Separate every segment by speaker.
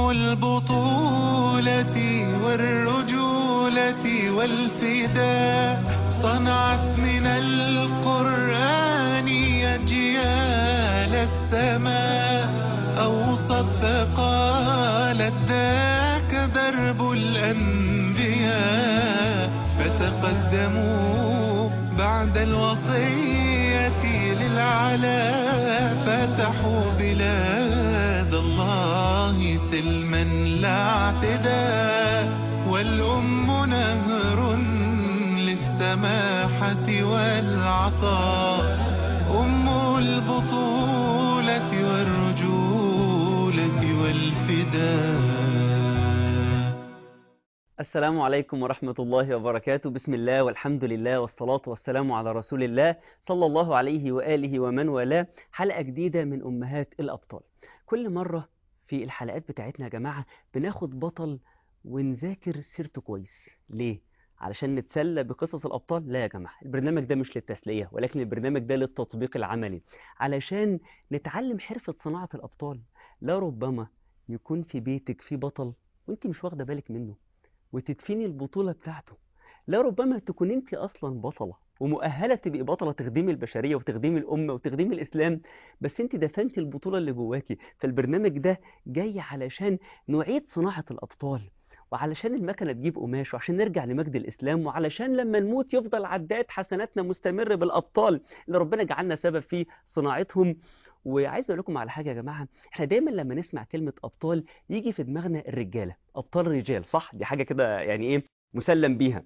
Speaker 1: البطولة والرجولة والفداء صنعت من القرآن أجيال السماء أوصت فقالت ذاك درب الأنبياء فتقدموا بعد الوصية للعلا فتحوا بلاد الله سلما لا اعتداء والأم نهر للسماحة والعطاء أم البطولة والرجولة والفداء
Speaker 2: السلام عليكم ورحمة الله وبركاته بسم الله والحمد لله والصلاة والسلام على رسول الله صلى الله عليه وآله ومن والاه حلقة جديدة من أمهات الأبطال كل مرة في الحلقات بتاعتنا يا جماعة بناخد بطل ونذاكر سيرته كويس ليه؟ علشان نتسلى بقصص الأبطال لا يا جماعة البرنامج ده مش للتسلية ولكن البرنامج ده للتطبيق العملي علشان نتعلم حرفة صناعة الأبطال لا ربما يكون في بيتك في بطل وانت مش واخدة بالك منه وتدفني البطولة بتاعته لا ربما تكون انت اصلا بطلة ومؤهلة تبقي بطلة تخدمي البشرية وتخدمي الأمة وتخدمي الإسلام بس انت دفنتي البطولة اللي جواكي فالبرنامج ده جاي علشان نعيد صناعة الأبطال وعلشان المكنة تجيب قماش وعشان نرجع لمجد الإسلام وعلشان لما نموت يفضل عداد حسناتنا مستمر بالأبطال اللي ربنا جعلنا سبب في صناعتهم وعايز اقول لكم على حاجه يا جماعه احنا دايما لما نسمع كلمه ابطال يجي في دماغنا الرجاله ابطال رجال صح دي حاجه كده يعني ايه مسلم بيها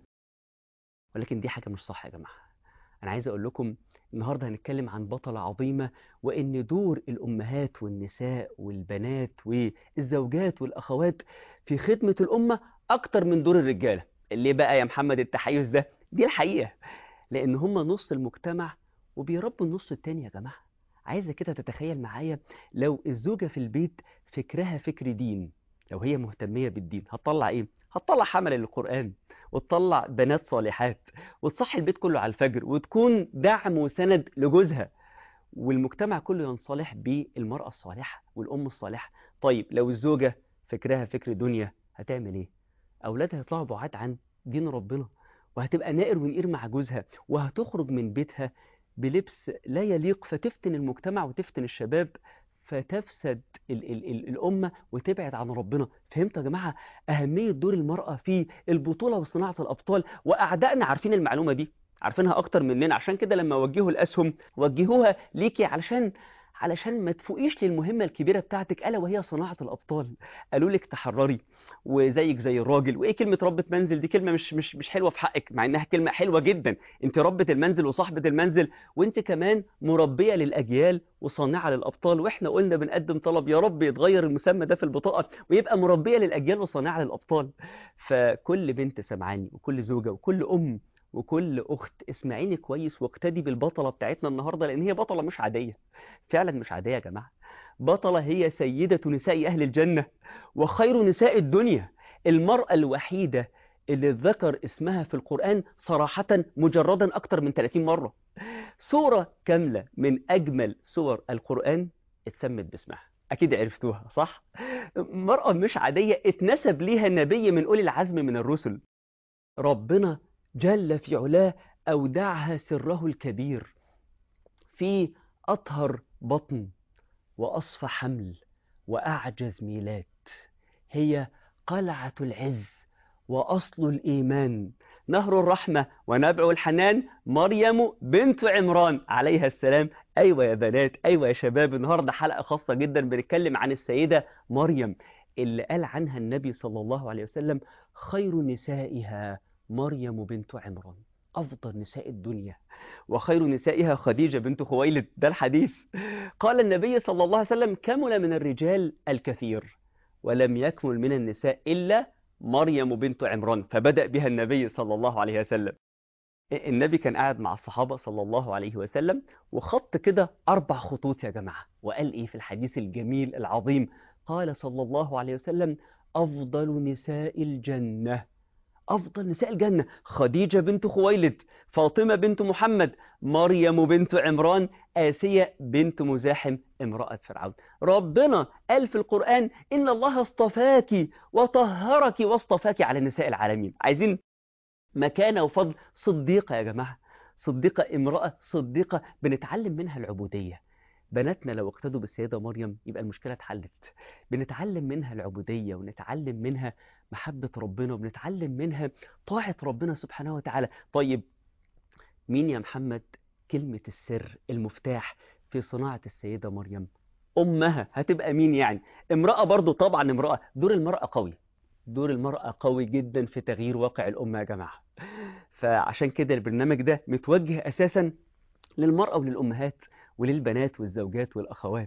Speaker 2: ولكن دي حاجه مش صح يا جماعه انا عايز اقول لكم النهارده هنتكلم عن بطله عظيمه وان دور الامهات والنساء والبنات والزوجات والاخوات في خدمه الامه اكتر من دور الرجاله ليه بقى يا محمد التحيز ده دي الحقيقه لان هم نص المجتمع وبيربوا النص التاني يا جماعه عايزة كده تتخيل معايا لو الزوجة في البيت فكرها فكر دين لو هي مهتمية بالدين هتطلع ايه؟ هتطلع حمل للقرآن وتطلع بنات صالحات وتصحي البيت كله على الفجر وتكون دعم وسند لجوزها والمجتمع كله ينصلح بالمرأة الصالحة والأم الصالحة طيب لو الزوجة فكرها فكر دنيا هتعمل ايه؟ أولادها يطلعوا بعاد عن دين ربنا وهتبقى نائر ونقير مع جوزها وهتخرج من بيتها بلبس لا يليق فتفتن المجتمع وتفتن الشباب فتفسد ال ال ال الأمة وتبعد عن ربنا فهمتوا يا جماعة أهمية دور المرأة في البطولة وصناعة الأبطال وأعدائنا عارفين المعلومة دي عارفينها أكتر مننا عشان كده لما وجهوا الأسهم وجهوها ليكي علشان علشان ما تفوقيش للمهمة الكبيرة بتاعتك ألا وهي صناعة الأبطال قالوا لك تحرري وزيك زي الراجل وايه كلمه ربة منزل دي كلمه مش مش مش حلوه في حقك مع انها كلمه حلوه جدا انت ربة المنزل وصاحبة المنزل وانت كمان مربيه للاجيال وصانعه للابطال واحنا قلنا بنقدم طلب يا رب يتغير المسمى ده في البطاقه ويبقى مربيه للاجيال وصانعه للابطال فكل بنت سمعاني وكل زوجه وكل ام وكل اخت اسمعيني كويس واقتدي بالبطله بتاعتنا النهارده لان هي بطله مش عاديه فعلا مش عاديه يا جماعه بطلة هي سيدة نساء أهل الجنة وخير نساء الدنيا المرأة الوحيدة اللي ذكر اسمها في القرآن صراحة مجردا أكتر من 30 مرة سورة كاملة من أجمل سور القرآن اتسمت باسمها أكيد عرفتوها صح؟ مرأة مش عادية اتنسب ليها نبي من أولي العزم من الرسل ربنا جل في علاه أودعها سره الكبير في أطهر بطن وأصفى حمل وأعجز ميلات هي قلعة العز وأصل الإيمان نهر الرحمة ونبع الحنان مريم بنت عمران عليها السلام أيوة يا بنات أيوة يا شباب النهاردة حلقة خاصة جدا بنتكلم عن السيدة مريم اللي قال عنها النبي صلى الله عليه وسلم خير نسائها مريم بنت عمران أفضل نساء الدنيا وخير نسائها خديجة بنت خويلد ده الحديث قال النبي صلى الله عليه وسلم كمل من الرجال الكثير ولم يكمل من النساء إلا مريم بنت عمران فبدأ بها النبي صلى الله عليه وسلم النبي كان قاعد مع الصحابة صلى الله عليه وسلم وخط كده أربع خطوط يا جماعة وقال إيه في الحديث الجميل العظيم قال صلى الله عليه وسلم أفضل نساء الجنة أفضل نساء الجنة خديجة بنت خويلد فاطمة بنت محمد مريم بنت عمران آسية بنت مزاحم امرأة فرعون ربنا قال في القرآن إن الله اصطفاك وطهرك واصطفاك على نساء العالمين عايزين مكانة وفضل صديقة يا جماعة صديقة امرأة صديقة بنتعلم منها العبودية بناتنا لو اقتدوا بالسيدة مريم يبقى المشكلة اتحلت بنتعلم منها العبودية ونتعلم منها محبة ربنا وبنتعلم منها طاعة ربنا سبحانه وتعالى طيب مين يا محمد كلمة السر المفتاح في صناعة السيدة مريم أمها هتبقى مين يعني امرأة برضو طبعا امرأة دور المرأة قوي دور المرأة قوي جدا في تغيير واقع الأمة يا جماعة فعشان كده البرنامج ده متوجه أساسا للمرأة وللأمهات وللبنات والزوجات والأخوات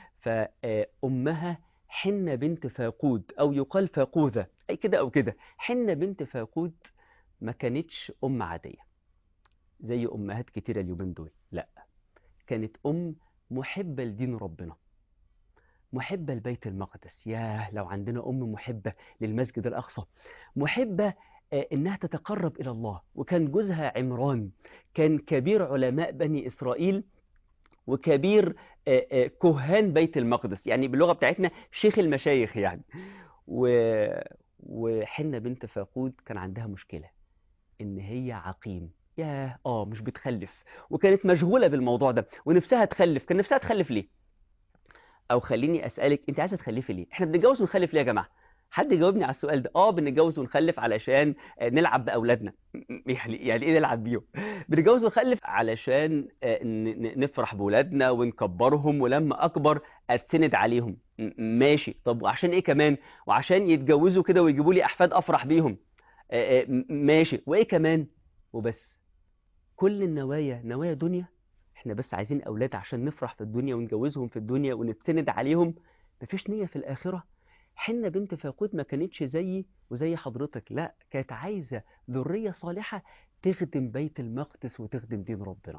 Speaker 2: فأمها حنة بنت فاقود أو يقال فاقوذة أي كده أو كده حنة بنت فاقود ما كانتش أم عادية زي أمهات كتيرة اليومين دول لا كانت أم محبة لدين ربنا محبة لبيت المقدس ياه لو عندنا أم محبة للمسجد الأقصى محبة آه، إنها تتقرب إلى الله وكان جوزها عمران كان كبير علماء بني إسرائيل وكبير آه، آه، كهان بيت المقدس يعني باللغة بتاعتنا شيخ المشايخ يعني و... وحنة بنت فاقود كان عندها مشكلة إن هي عقيم ياه اه مش بتخلف وكانت مشغولة بالموضوع ده ونفسها تخلف كان نفسها تخلف ليه او خليني اسالك انت عايزه تخلفي ليه احنا بنتجوز ونخلف ليه يا جماعه حد يجاوبني على السؤال ده اه بنتجوز ونخلف علشان آه، نلعب باولادنا م- م- يعني يعني ايه نلعب بيهم بنتجوز ونخلف علشان آه، ن- ن- نفرح بولادنا ونكبرهم ولما اكبر اتسند عليهم م- ماشي طب وعشان ايه كمان وعشان يتجوزوا كده ويجيبوا لي احفاد افرح بيهم آه، آه، م- ماشي وايه كمان وبس كل النوايا نوايا دنيا احنا بس عايزين اولاد عشان نفرح في الدنيا ونجوزهم في الدنيا ونتسند عليهم مفيش نية في الآخرة حنة بنت فاقود ما كانتش زيي وزي حضرتك لا كانت عايزة ذرية صالحة تخدم بيت المقدس وتخدم دين ربنا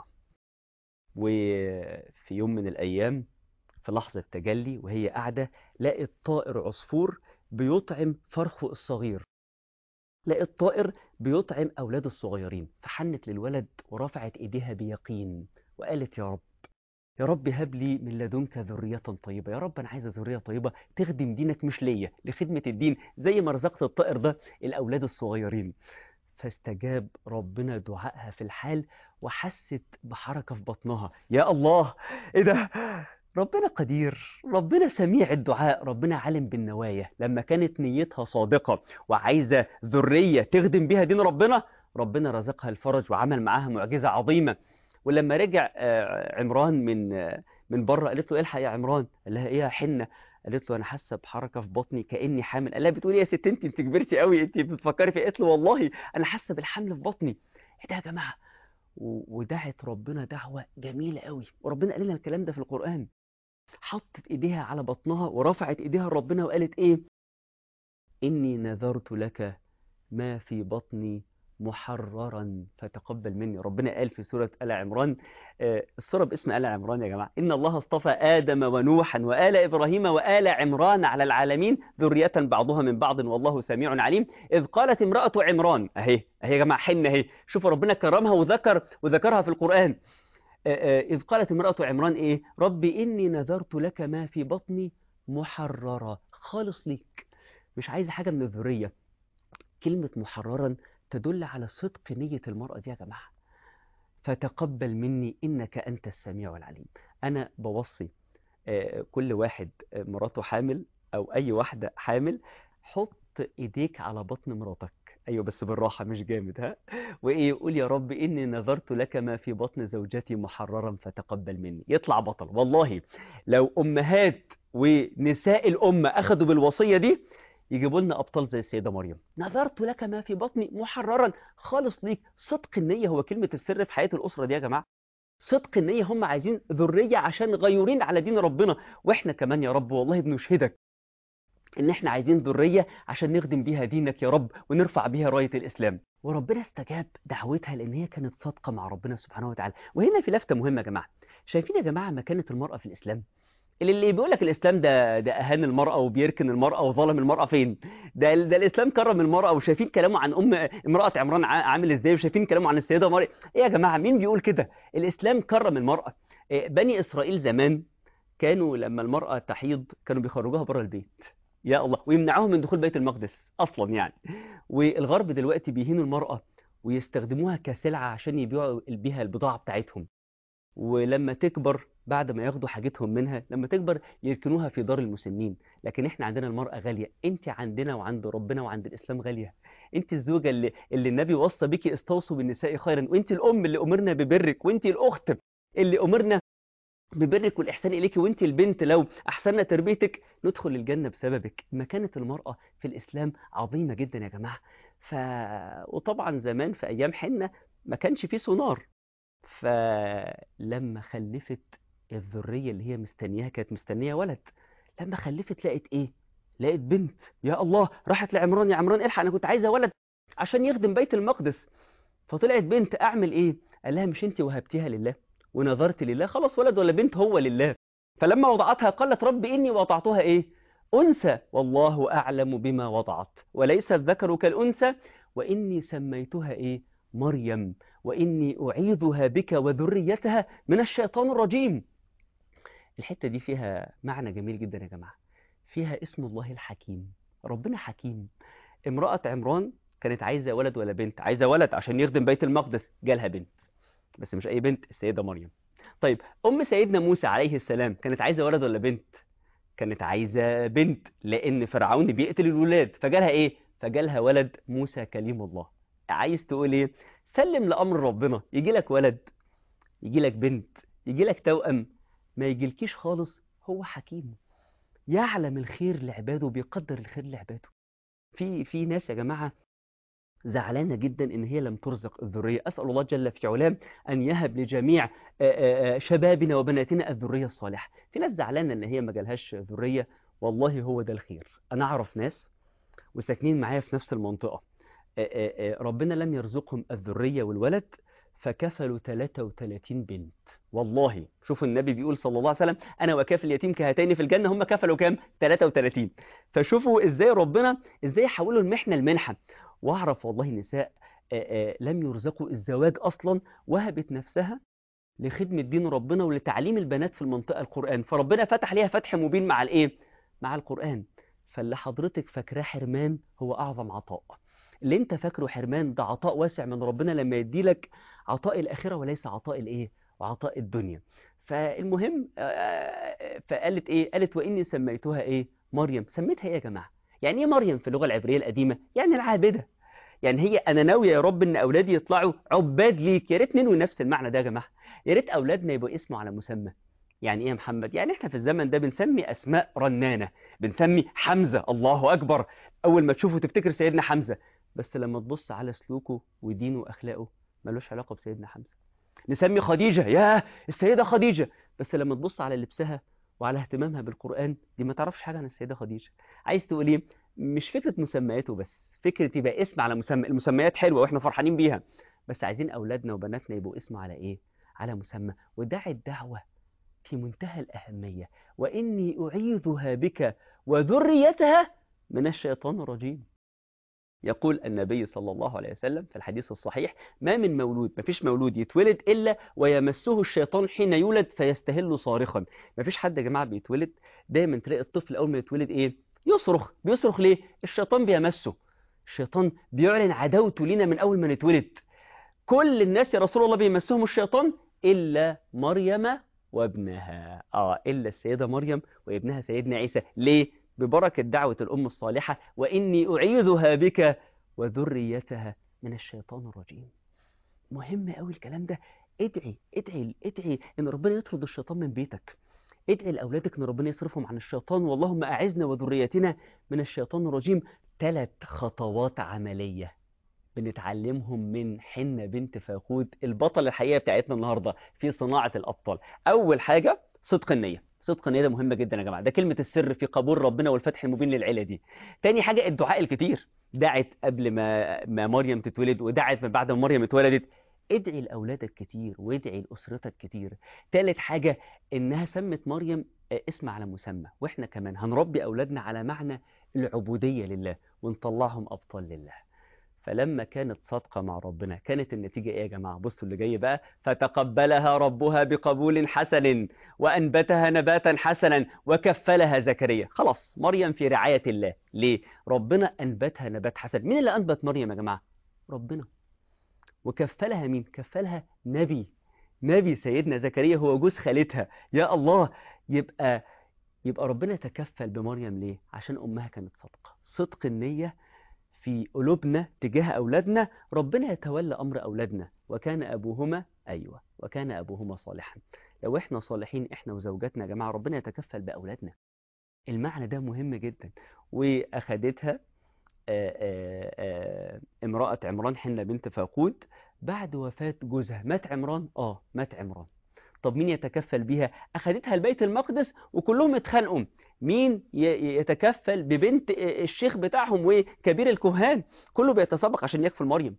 Speaker 2: وفي يوم من الأيام في لحظة تجلي وهي قاعدة لقت طائر عصفور بيطعم فرخه الصغير لقت طائر بيطعم أولاده الصغيرين فحنت للولد ورفعت إيديها بيقين وقالت يا رب يا رب هب لي من لدنك ذرية طيبة يا رب أنا عايزة ذرية طيبة تخدم دينك مش ليا لخدمة الدين زي ما رزقت الطائر ده الأولاد الصغيرين فاستجاب ربنا دعائها في الحال وحست بحركة في بطنها يا الله ايه ده ربنا قدير ربنا سميع الدعاء ربنا عالم بالنوايا لما كانت نيتها صادقة وعايزة ذرية تخدم بيها دين ربنا ربنا رزقها الفرج وعمل معاها معجزة عظيمة ولما رجع آه، عمران من آه، من بره قالت له الحق يا عمران قال لها ايه يا حنة قالت له انا حاسه بحركه في بطني كاني حامل قال لها بتقولي يا ست انت انت كبرتي قوي انت بتفكري في إيه؟ قالت له والله انا حاسه بالحمل في بطني ايه ده يا جماعه و- ودعت ربنا دعوه جميله قوي وربنا قال لنا الكلام ده في القران حطت ايديها على بطنها ورفعت ايديها لربنا وقالت ايه اني نذرت لك ما في بطني محررا فتقبل مني ربنا قال في سورة آل عمران آه، السورة باسم آل عمران يا جماعة إن الله اصطفى آدم ونوحا وآل إبراهيم وآل عمران على العالمين ذرية بعضها من بعض والله سميع عليم إذ قالت امرأة عمران أهي أهي يا جماعة حنة أهي شوفوا ربنا كرمها وذكر وذكرها في القرآن آه، آه، إذ قالت امرأة عمران إيه ربي إني نذرت لك ما في بطني محررا خالص ليك مش عايزة حاجة من الذرية كلمة محررا تدل على صدق نية المرأة دي يا جماعة فتقبل مني إنك أنت السميع العليم أنا بوصي آه، كل واحد آه، مراته حامل أو أي واحدة حامل حط إيديك على بطن مراتك أيوة بس بالراحة مش جامد ها وإيه قول يا رب إني نذرت لك ما في بطن زوجتي محررا فتقبل مني يطلع بطل والله لو أمهات ونساء الأمة أخذوا بالوصية دي يجيبوا لنا أبطال زي السيدة مريم نذرت لك ما في بطني محررا خالص ليك صدق النية هو كلمة السر في حياة الأسرة دي يا جماعة صدق النية هم عايزين ذرية عشان غيورين على دين ربنا وإحنا كمان يا رب والله بنشهدك إن إحنا عايزين ذرية عشان نخدم بيها دينك يا رب ونرفع بيها راية الإسلام وربنا استجاب دعوتها لأن هي كانت صادقة مع ربنا سبحانه وتعالى وهنا في لفتة مهمة يا جماعة شايفين يا جماعة مكانة المرأة في الإسلام اللي, اللي بيقول لك الاسلام ده ده اهان المراه وبيركن المراه وظلم المراه فين ده ده الاسلام كرم المراه وشايفين كلامه عن ام امراه عمران ع- عامل ازاي وشايفين كلامه عن السيده مريم ايه يا جماعه مين بيقول كده الاسلام كرم المراه إيه، بني اسرائيل زمان كانوا لما المراه تحيض كانوا بيخرجوها بره البيت يا الله ويمنعوهم من دخول بيت المقدس اصلا يعني والغرب دلوقتي بيهينوا المراه ويستخدموها كسلعه عشان يبيعوا بيها البضاعه بتاعتهم ولما تكبر بعد ما ياخدوا حاجتهم منها لما تكبر يركنوها في دار المسنين لكن احنا عندنا المرأة غالية انت عندنا وعند ربنا وعند الإسلام غالية انت الزوجة اللي, اللي النبي وصى بك استوصوا بالنساء خيرا وانت الأم اللي أمرنا ببرك وانت الأخت اللي أمرنا ببرك والإحسان إليك وانت البنت لو أحسننا تربيتك ندخل الجنة بسببك مكانة المرأة في الإسلام عظيمة جدا يا جماعة ف... وطبعا زمان في أيام حنة ما كانش فيه سونار فلما خلفت الذرية اللي هي مستنياها كانت مستنية ولد لما خلفت لقت ايه لقت بنت يا الله راحت لعمران يا عمران الحق انا كنت عايزة ولد عشان يخدم بيت المقدس فطلعت بنت اعمل ايه قال لها مش انت وهبتيها لله ونظرت لله خلاص ولد ولا بنت هو لله فلما وضعتها قالت رب اني وضعتها ايه انثى والله اعلم بما وضعت وليس الذكر كالانثى واني سميتها ايه مريم واني اعيذها بك وذريتها من الشيطان الرجيم الحتة دي فيها معنى جميل جدا يا جماعة فيها اسم الله الحكيم ربنا حكيم امرأة عمران كانت عايزة ولد ولا بنت عايزة ولد عشان يخدم بيت المقدس جالها بنت بس مش أي بنت السيدة مريم طيب أم سيدنا موسى عليه السلام كانت عايزة ولد ولا بنت كانت عايزة بنت لأن فرعون بيقتل الولاد فجالها إيه فجالها ولد موسى كليم الله عايز تقول إيه سلم لأمر ربنا يجي لك ولد يجي لك بنت يجي لك توأم ما يجيلكيش خالص هو حكيم يعلم الخير لعباده وبيقدر الخير لعباده في في ناس يا جماعة زعلانة جدا ان هي لم ترزق الذرية اسأل الله جل في علام ان يهب لجميع آه، آه، آه، شبابنا وبناتنا الذرية الصالحة في ناس زعلانة ان هي ما جالهاش ذرية والله هو ده الخير انا اعرف ناس وساكنين معايا في نفس المنطقة آه، آه، آه، ربنا لم يرزقهم الذرية والولد فكفلوا 33 بنت والله شوفوا النبي بيقول صلى الله عليه وسلم انا وكافل اليتيم كهاتين في الجنه هم كفلوا كام 33 فشوفوا ازاي ربنا ازاي حولوا المحنه لمنحه واعرف والله نساء آه، آه، لم يرزقوا الزواج اصلا وهبت نفسها لخدمه دين ربنا ولتعليم البنات في المنطقه القران فربنا فتح ليها فتح مبين مع الايه مع القران فاللي حضرتك فاكراه حرمان هو اعظم عطاء اللي انت فاكره حرمان ده عطاء واسع من ربنا لما يديلك عطاء الاخره وليس عطاء الايه وعطاء الدنيا فالمهم آه، فقالت ايه قالت واني سميتها ايه مريم سميتها ايه يا جماعه يعني ايه مريم في اللغه العبريه القديمه يعني العابده يعني هي انا ناويه يا رب ان اولادي يطلعوا عباد ليك يا ريت ننوي نفس المعنى ده يا جماعه يا ريت اولادنا يبقوا اسمه على مسمى يعني ايه يا محمد يعني احنا في الزمن ده بنسمي اسماء رنانه بنسمي حمزه الله اكبر اول ما تشوفه تفتكر سيدنا حمزه بس لما تبص على سلوكه ودينه واخلاقه ملوش علاقه بسيدنا حمزه نسمي خديجة ياه السيدة خديجة بس لما تبص على لبسها وعلى اهتمامها بالقرآن دي ما تعرفش حاجة عن السيدة خديجة عايز تقول ايه مش فكرة مسمياته بس فكرة يبقى اسم على مسمى المسميات حلوة واحنا فرحانين بيها بس عايزين أولادنا وبناتنا يبقوا اسم على ايه على مسمى وداعي الدعوة في منتهى الأهمية وإني أعيذها بك وذريتها من الشيطان الرجيم يقول النبي صلى الله عليه وسلم في الحديث الصحيح ما من مولود ما فيش مولود يتولد إلا ويمسه الشيطان حين يولد فيستهل صارخا ما فيش حد يا جماعة بيتولد دايما تلاقي الطفل أول ما يتولد إيه يصرخ بيصرخ ليه الشيطان بيمسه الشيطان بيعلن عداوته لنا من أول ما نتولد كل الناس يا رسول الله بيمسهم الشيطان إلا مريم وابنها آه إلا السيدة مريم وابنها سيدنا عيسى ليه ببركة دعوة الأم الصالحة وإني أعيذها بك وذريتها من الشيطان الرجيم مهم قوي الكلام ده ادعي ادعي ادعي ان ربنا يطرد الشيطان من بيتك ادعي لاولادك ان ربنا يصرفهم عن الشيطان واللهم اعزنا وذريتنا من الشيطان الرجيم ثلاث خطوات عمليه بنتعلمهم من حنة بنت فاخوت البطل الحقيقه بتاعتنا النهارده في صناعه الابطال اول حاجه صدق النيه صدق النيه ده مهمه جدا يا جماعه ده كلمه السر في قبول ربنا والفتح المبين للعيله دي تاني حاجه الدعاء الكتير دعت قبل ما ما مريم تتولد ودعت من بعد ما مريم اتولدت ادعي لاولادك كتير وادعي لاسرتك كتير تالت حاجه انها سمت مريم آه، اسم على مسمى واحنا كمان هنربي اولادنا على معنى العبوديه لله ونطلعهم ابطال لله فلما كانت صادقه مع ربنا كانت النتيجه ايه يا جماعه بصوا اللي جاي بقى فتقبلها ربها بقبول حسن وانبتها نباتا حسنا وكفلها زكريا خلاص مريم في رعايه الله ليه ربنا انبتها نبات حسن مين اللي انبت مريم يا جماعه ربنا وكفلها مين كفلها نبي نبي سيدنا زكريا هو جوز خالتها يا الله يبقى يبقى ربنا تكفل بمريم ليه عشان امها كانت صادقه صدق النيه في قلوبنا تجاه اولادنا ربنا يتولى امر اولادنا وكان ابوهما ايوه وكان ابوهما صالحا لو احنا صالحين احنا وزوجاتنا يا جماعه ربنا يتكفل باولادنا المعنى ده مهم جدا واخدتها آه، آه، آه، امرأة عمران حنة بنت فاقود بعد وفاة جوزها مات عمران اه مات عمران طب مين يتكفل بيها اخدتها البيت المقدس وكلهم اتخانقوا مين ي- يتكفل ببنت الشيخ بتاعهم وكبير الكهان كله بيتسابق عشان يكفل مريم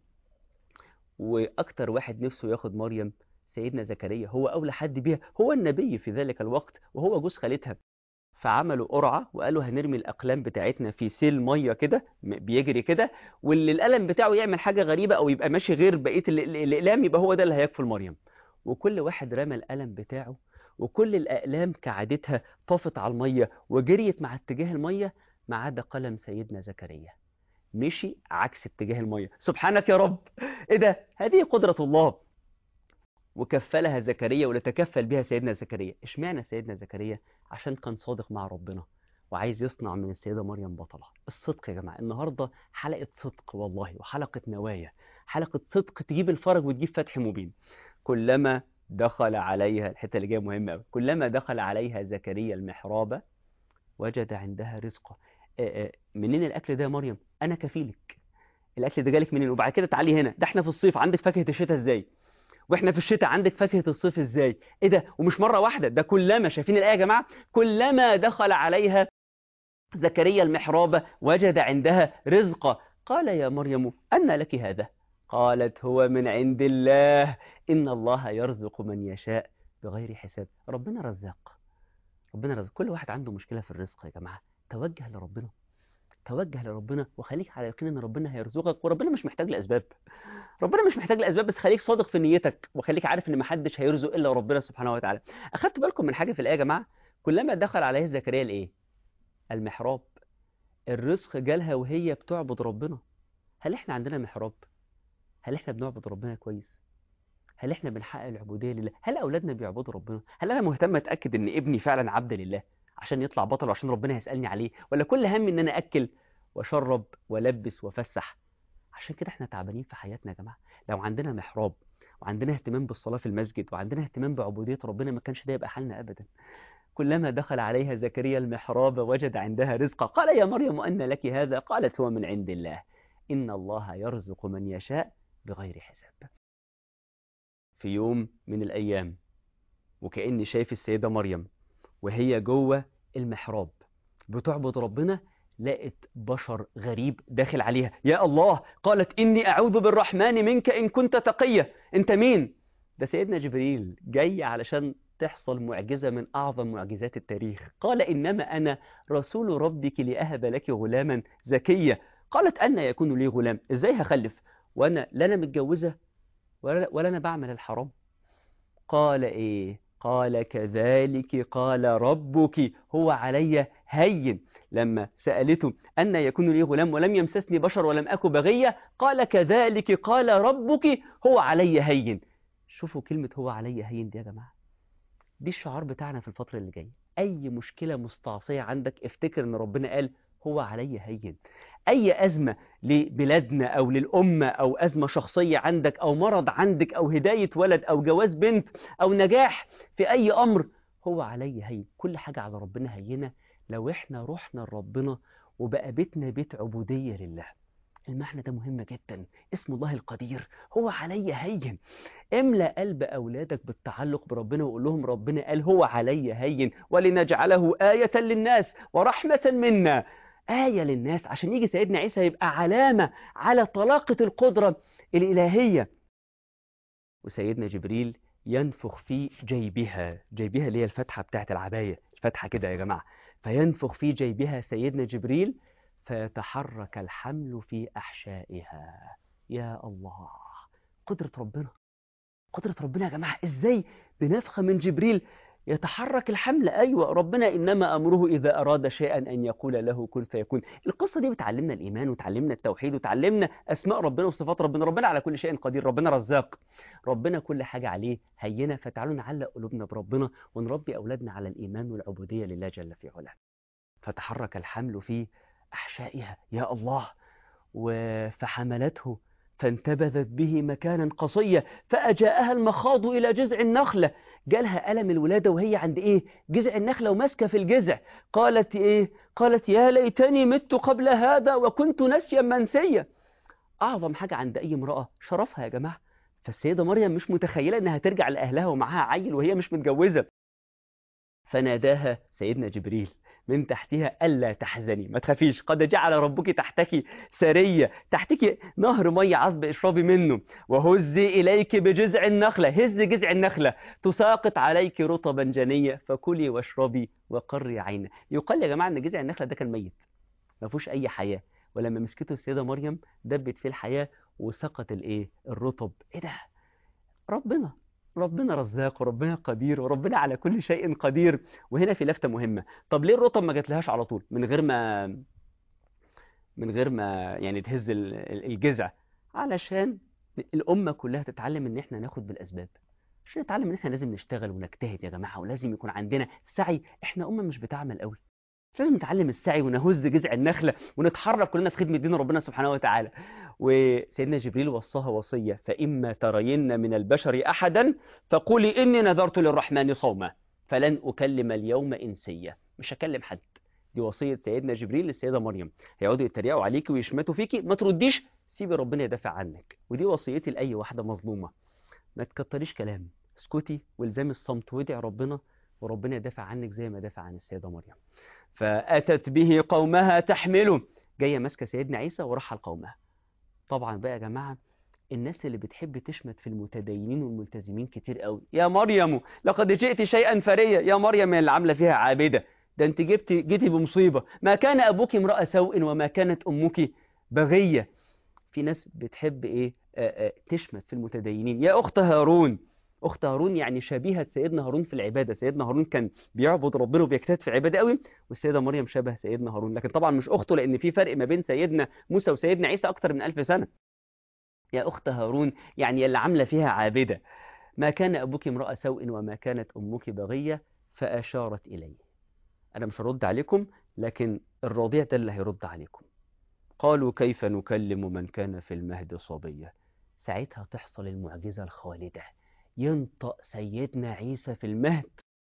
Speaker 2: واكتر واحد نفسه ياخد مريم سيدنا زكريا هو اولى حد بيها هو النبي في ذلك الوقت وهو جوز خالتها فعملوا قرعه وقالوا هنرمي الاقلام بتاعتنا في سيل ميه كده م- بيجري كده واللي القلم بتاعه يعمل حاجه غريبه او يبقى ماشي غير بقيه ال- ال- الاقلام يبقى هو ده اللي هيكفل مريم وكل واحد رمى القلم بتاعه وكل الاقلام كعادتها طافت على الميه وجريت مع اتجاه الميه ما عدا قلم سيدنا زكريا مشي عكس اتجاه الميه سبحانك يا رب ايه ده هذه قدره الله وكفلها زكريا ولتكفل بها سيدنا زكريا اشمعنى سيدنا زكريا عشان كان صادق مع ربنا وعايز يصنع من السيدة مريم بطلة الصدق يا جماعة النهاردة حلقة صدق والله وحلقة نوايا حلقة صدق تجيب الفرج وتجيب فتح مبين كلما دخل عليها الحتة اللي جاية مهمة أوي كلما دخل عليها زكريا المحراب وجد عندها رزقا آه، آه، منين الأكل ده يا مريم أنا كفيلك الأكل ده جالك منين وبعد كده تعالي هنا ده احنا في الصيف عندك فاكهة الشتاء ازاي واحنا في الشتاء عندك فاكهة الصيف ازاي ايه ده ومش مرة واحدة ده كلما شايفين الآية يا جماعة كلما دخل عليها زكريا المحراب وجد عندها رزقا قال يا مريم أن لك هذا قالت هو من عند الله إن الله يرزق من يشاء بغير حساب ربنا رزاق ربنا رزق كل واحد عنده مشكلة في الرزق يا جماعة توجه لربنا توجه لربنا وخليك على يقين ان ربنا هيرزقك وربنا مش محتاج لاسباب ربنا مش محتاج لاسباب بس خليك صادق في نيتك وخليك عارف ان محدش هيرزق الا ربنا سبحانه وتعالى اخدت بالكم من حاجه في الايه يا جماعه كلما دخل عليه زكريا الايه المحراب الرزق جالها وهي بتعبد ربنا هل احنا عندنا محراب هل احنا بنعبد ربنا كويس هل احنا بنحقق العبوديه لله هل اولادنا بيعبدوا ربنا هل انا مهتم اتاكد ان ابني فعلا عبد لله عشان يطلع بطل وعشان ربنا هيسالني عليه ولا كل همي ان انا اكل واشرب والبس وافسح عشان كده احنا تعبانين في حياتنا يا جماعه لو عندنا محراب وعندنا اهتمام بالصلاه في المسجد وعندنا اهتمام بعبوديه ربنا ما كانش ده يبقى حالنا ابدا كلما دخل عليها زكريا المحراب وجد عندها رزقا قال يا مريم أن لك هذا قالت هو من عند الله إن الله يرزق من يشاء بغير حساب في يوم من الأيام وكأني شايف السيدة مريم وهي جوه المحراب بتعبد ربنا لقت بشر غريب داخل عليها يا الله قالت إني أعوذ بالرحمن منك إن كنت تقية أنت مين؟ ده سيدنا جبريل جاي علشان تحصل معجزة من أعظم معجزات التاريخ قال إنما أنا رسول ربك لأهب لك غلاما زكيا قالت أن يكون لي غلام إزاي هخلف وأنا لا أنا متجوزة ولا, ولا أنا بعمل الحرام قال إيه قال كذلك قال ربك هو علي هين لما سألته أن يكون لي غلام ولم يمسسني بشر ولم أك بغية قال كذلك قال ربك هو علي هين شوفوا كلمة هو علي هين دي يا جماعة دي الشعار بتاعنا في الفترة اللي جاية أي مشكلة مستعصية عندك افتكر إن ربنا قال هو علي هين أي أزمة لبلادنا أو للأمة أو أزمة شخصية عندك أو مرض عندك أو هداية ولد أو جواز بنت أو نجاح في أي أمر هو علي هين كل حاجة على ربنا هينة لو إحنا رحنا لربنا وبقى بيتنا بيت عبودية لله المعنى ده مهم جدا اسم الله القدير هو علي هين املأ قلب أولادك بالتعلق بربنا وقول لهم ربنا قال هو علي هين ولنجعله آية للناس ورحمة منا آية للناس عشان يجي سيدنا عيسى يبقى علامة على طلاقة القدرة الإلهية وسيدنا جبريل ينفخ في جيبها جيبها اللي هي الفتحة بتاعت العباية فتحة كده يا جماعة فينفخ في جيبها سيدنا جبريل فيتحرك الحمل في أحشائها يا الله قدرة ربنا قدرة ربنا يا جماعة إزاي بنفخة من جبريل يتحرك الحمل أيوة ربنا إنما أمره إذا أراد شيئا أن يقول له كن فيكون القصة دي بتعلمنا الإيمان وتعلمنا التوحيد وتعلمنا أسماء ربنا وصفات ربنا ربنا على كل شيء قدير ربنا رزاق ربنا كل حاجة عليه هينة فتعالوا نعلق قلوبنا بربنا ونربي أولادنا على الإيمان والعبودية لله جل في علاه فتحرك الحمل في أحشائها يا الله و- فحملته فانتبذت به مكانا قصيا فأجاءها المخاض إلى جذع النخلة جالها ألم الولادة وهي عند إيه جذع النخلة وماسكة في الجذع قالت إيه قالت يا ليتني مت قبل هذا وكنت نسيا منسيا أعظم حاجة عند أي امرأة شرفها يا جماعة فالسيدة مريم مش متخيلة إنها ترجع لأهلها ومعاها عيل وهي مش متجوزة فناداها سيدنا جبريل من تحتها ألا تحزني ما تخافيش قد جعل ربك تحتك سرية تحتك نهر مية عذب اشربي منه وهزي إليك بجذع النخلة هز جذع النخلة تساقط عليك رطبا جنية فكلي واشربي وقري عينه يقال يا جماعة أن جذع النخلة ده كان ميت ما فيهوش أي حياة ولما مسكته السيدة مريم دبت فيه الحياة وسقط الإيه الرطب إيه ده ربنا ربنا رزاق وربنا قدير وربنا على كل شيء قدير وهنا في لفتة مهمة طب ليه الرطب ما جاتلهاش على طول من غير ما من غير ما يعني تهز ال- ال- الجذع علشان الأمة كلها تتعلم إن إحنا ناخد بالأسباب عشان نتعلم إن إحنا لازم نشتغل ونجتهد يا جماعة ولازم يكون عندنا سعي إحنا أمة مش بتعمل قوي لازم نتعلم السعي ونهز جذع النخلة ونتحرك كلنا في خدمة دين ربنا سبحانه وتعالى وسيدنا جبريل وصاها وصية فإما ترين من البشر أحدا فقولي إني نذرت للرحمن صوما فلن أكلم اليوم إنسية مش هكلم حد دي وصية سيدنا جبريل للسيدة مريم هيقعدوا يتريقوا عليكي ويشمتوا فيكي ما ترديش سيبي ربنا يدافع عنك ودي وصيتي لأي واحدة مظلومة ما تكتريش كلام اسكتي والزمي الصمت وادعي ربنا وربنا يدافع عنك زي ما دافع عن السيدة مريم فأتت به قومها تحمله جاية ماسكة سيدنا عيسى ورحل قومها طبعا بقى يا جماعة الناس اللي بتحب تشمت في المتدينين والملتزمين كتير قوي يا مريم لقد جئت شيئا فريا يا مريم اللي عاملة فيها عابدة ده انت جبت جيتي بمصيبة ما كان أبوك امرأة سوء وما كانت أمك بغية في ناس بتحب ايه آه، آه، تشمت في المتدينين يا أخت هارون أخت هارون يعني شبيهة سيدنا هارون في العبادة سيدنا هارون كان بيعبد ربنا وبيجتهد في العبادة قوي والسيدة مريم شبه سيدنا هارون لكن طبعا مش أخته لأن في فرق ما بين سيدنا موسى وسيدنا عيسى أكتر من ألف سنة يا أخت هارون يعني اللي عاملة فيها عابدة ما كان أبوك امرأة سوء وما كانت أمك بغية فأشارت إليه أنا مش هرد عليكم لكن الراضية ده اللي هيرد عليكم قالوا كيف نكلم من كان في المهد صبيا ساعتها تحصل المعجزة الخالدة ينطق سيدنا عيسى في المهد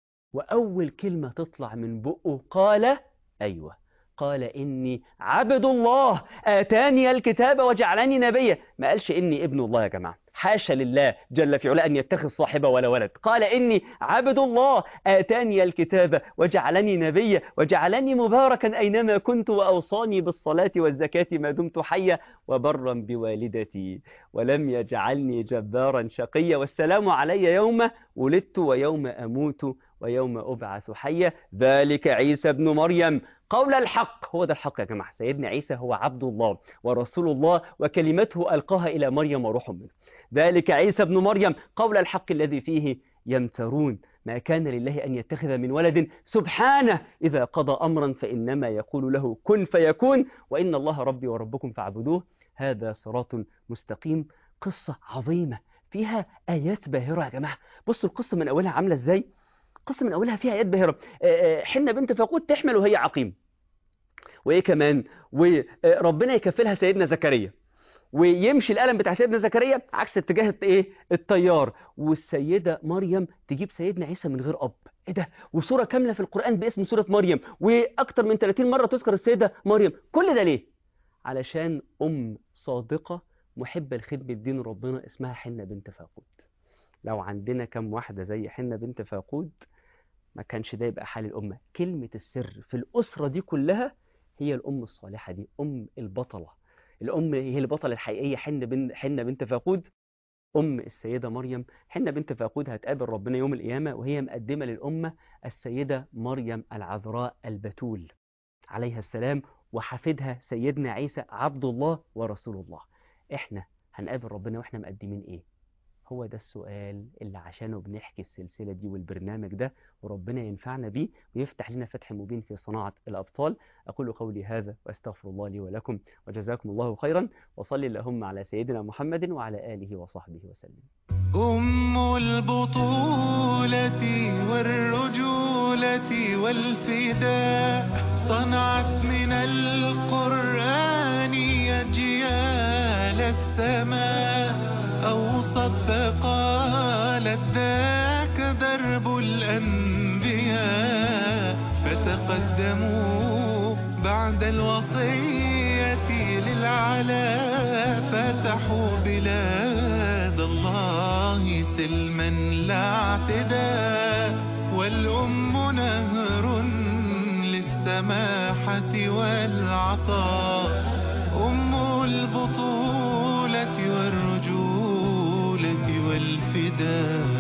Speaker 2: وأول كلمة تطلع من بقه قال أيوة قال إني عبد الله آتاني الكتاب وجعلني نبيا ما قالش إني ابن الله يا جماعة حاشا لله جل في علاه أن يتخذ صاحبة ولا ولد قال إني عبد الله آتاني الكتاب وجعلني نبيا وجعلني مباركا أينما كنت وأوصاني بالصلاة والزكاة ما دمت حيا وبرا بوالدتي ولم يجعلني جبارا شقيا والسلام علي يوم ولدت ويوم أموت ويوم أبعث حيا ذلك عيسى ابن مريم قول الحق هو ده الحق يا جماعة سيدنا عيسى هو عبد الله ورسول الله وكلمته ألقاها إلى مريم وروح منه ذلك عيسى ابن مريم قول الحق الذي فيه يمترون ما كان لله أن يتخذ من ولد سبحانه إذا قضى أمرا فإنما يقول له كن فيكون وإن الله ربي وربكم فاعبدوه هذا صراط مستقيم قصة عظيمة فيها آيات باهرة يا جماعة بصوا القصة من أولها عاملة إزاي القصة من أولها فيها آيات باهرة آه، آه، حنة بنت فاقود تحمل وهي عقيم وإيه كمان وربنا يكفلها سيدنا زكريا ويمشي القلم بتاع سيدنا زكريا عكس اتجاه ايه التيار والسيدة مريم تجيب سيدنا عيسى من غير أب ايه ده وسورة كاملة في القرآن باسم سورة مريم وأكتر من 30 مرة تذكر السيدة مريم كل ده ليه علشان أم صادقة محبة لخدمة دين ربنا اسمها حنة بنت فاقود لو عندنا كم واحدة زي حنة بنت فاقود ما كانش ده يبقى حال الأمة كلمة السر في الأسرة دي كلها هي الأم الصالحة دي أم البطلة الأم هي البطلة الحقيقية حنة بنت حنة بنت فاقود أم السيدة مريم حنة بنت فاقود هتقابل ربنا يوم القيامة وهي مقدمة للأمة السيدة مريم العذراء البتول عليها السلام وحفيدها سيدنا عيسى عبد الله ورسول الله احنا هنقابل ربنا واحنا مقدمين ايه هو ده السؤال اللي عشانه بنحكي السلسلة دي والبرنامج ده وربنا ينفعنا بيه ويفتح لنا فتح مبين في صناعة الأبطال أقول قولي هذا وأستغفر الله لي ولكم وجزاكم الله خيرا وصلي اللهم على سيدنا محمد وعلى آله وصحبه وسلم
Speaker 1: أم البطولة والرجولة والفداء صنعت من القرآن أجيال السماء أوصت فقالت ذاك درب الأنبياء فتقدموا بعد الوصية للعلا فتحوا بلاد الله سلما لا اعتداء والأم نهر للسماحة والعطاء أم البطولة والرجولة والفداء